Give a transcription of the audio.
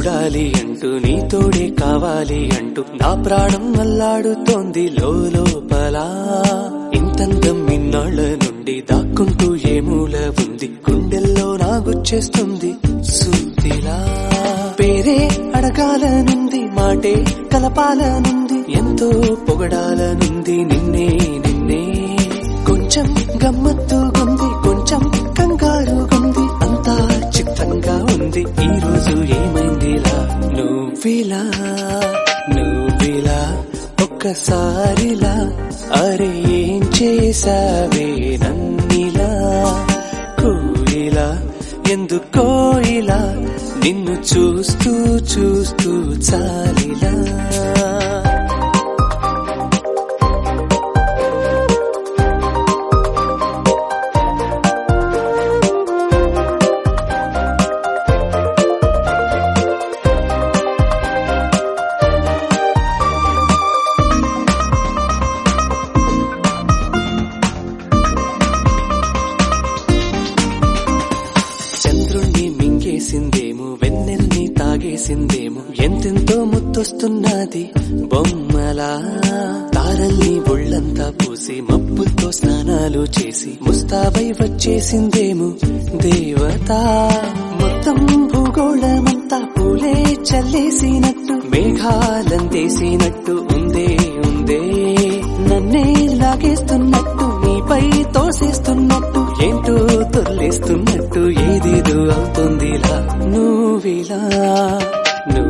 చూడాలి అంటూ నీ తోడే కావాలి అంటూ నా ప్రాణం అల్లాడుతోంది లోపల ఇంతందం ఇన్నాళ్ళ నుండి దాక్కుంటూ ఏ మూల ఉంది గుండెల్లో నాగుచ్చేస్తుంది సూదిలా పేరే అడగాలనుంది మాటే కలపాలనుంది ఎంతో పొగడాలనుంది నిన్నే నిన్నే కొంచెం గమ్మత్తుగుంది కొంచెం కంగారుగుంది అంతా చిత్తంగా ఉంది ఈ రోజు ఏమైందిలా నువ్విలా నువ్విలా ఒక్కసారిలా అరే ఏం చేసావే నన్నిలా కోయిలా ఎందుకో ఇలా నిన్ను చూస్తూ చూస్తూ చాలిలా చంద్రుణ్ణి మింగేసిందేమో వెన్నెల్ని తాగేసిందేమో ఎంతెంతో ముత్తొస్తున్నది బొమ్మలా తారల్ని ఒళ్ళంతా పూసి మబ్బులతో స్నానాలు చేసి ముస్తాబై వచ్చేసిందేమో దేవత మొత్తం భూగోళమంతా పూలే చల్లేసినట్టు మేఘాలందేసినట్టు